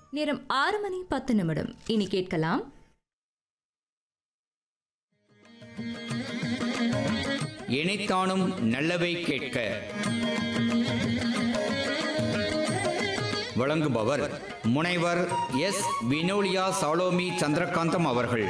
நேரம் ஆறு மணி பத்து நிமிடம் இனி கேட்கலாம் இணைத்தானும் நல்லவை கேட்க வழங்குபவர் முனைவர் எஸ் வினோலியா சாலோமி சந்திரகாந்தம் அவர்கள்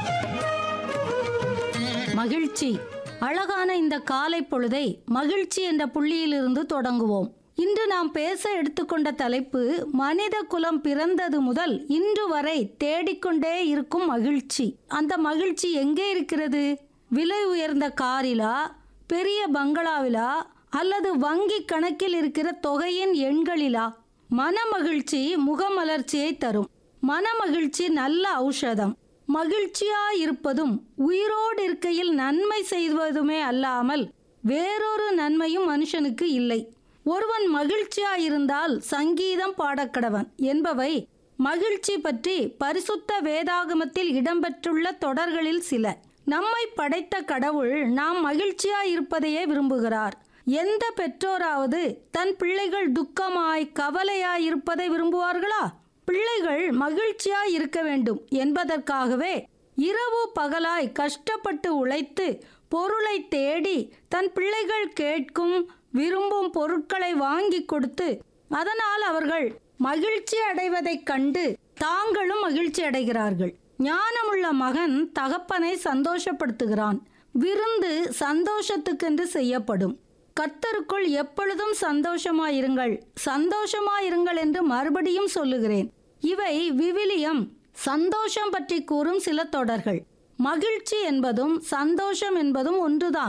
மகிழ்ச்சி அழகான இந்த காலை பொழுதை மகிழ்ச்சி என்ற புள்ளியிலிருந்து தொடங்குவோம் இன்று நாம் பேச எடுத்துக்கொண்ட தலைப்பு மனித குலம் பிறந்தது முதல் இன்று வரை தேடிக்கொண்டே இருக்கும் மகிழ்ச்சி அந்த மகிழ்ச்சி எங்கே இருக்கிறது விலை உயர்ந்த காரிலா பெரிய பங்களாவிலா அல்லது வங்கி கணக்கில் இருக்கிற தொகையின் எண்களிலா மனமகிழ்ச்சி முகமலர்ச்சியை தரும் மனமகிழ்ச்சி நல்ல ஔஷதம் மகிழ்ச்சியா இருப்பதும் உயிரோடு இருக்கையில் நன்மை செய்வதுமே அல்லாமல் வேறொரு நன்மையும் மனுஷனுக்கு இல்லை ஒருவன் மகிழ்ச்சியா இருந்தால் சங்கீதம் பாடக்கடவன் என்பவை மகிழ்ச்சி பற்றி பரிசுத்த வேதாகமத்தில் இடம்பெற்றுள்ள தொடர்களில் சில நம்மை படைத்த கடவுள் நாம் மகிழ்ச்சியா இருப்பதையே விரும்புகிறார் எந்த பெற்றோராவது தன் பிள்ளைகள் துக்கமாய் கவலையாய் இருப்பதை விரும்புவார்களா பிள்ளைகள் மகிழ்ச்சியாய் இருக்க வேண்டும் என்பதற்காகவே இரவு பகலாய் கஷ்டப்பட்டு உழைத்து பொருளை தேடி தன் பிள்ளைகள் கேட்கும் விரும்பும் பொருட்களை வாங்கி கொடுத்து அதனால் அவர்கள் மகிழ்ச்சி அடைவதைக் கண்டு தாங்களும் மகிழ்ச்சி அடைகிறார்கள் ஞானமுள்ள மகன் தகப்பனை சந்தோஷப்படுத்துகிறான் விருந்து சந்தோஷத்துக்கென்று செய்யப்படும் கர்த்தருக்குள் எப்பொழுதும் சந்தோஷமாயிருங்கள் சந்தோஷமாயிருங்கள் என்று மறுபடியும் சொல்லுகிறேன் இவை விவிலியம் சந்தோஷம் பற்றி கூறும் சில தொடர்கள் மகிழ்ச்சி என்பதும் சந்தோஷம் என்பதும் ஒன்றுதான்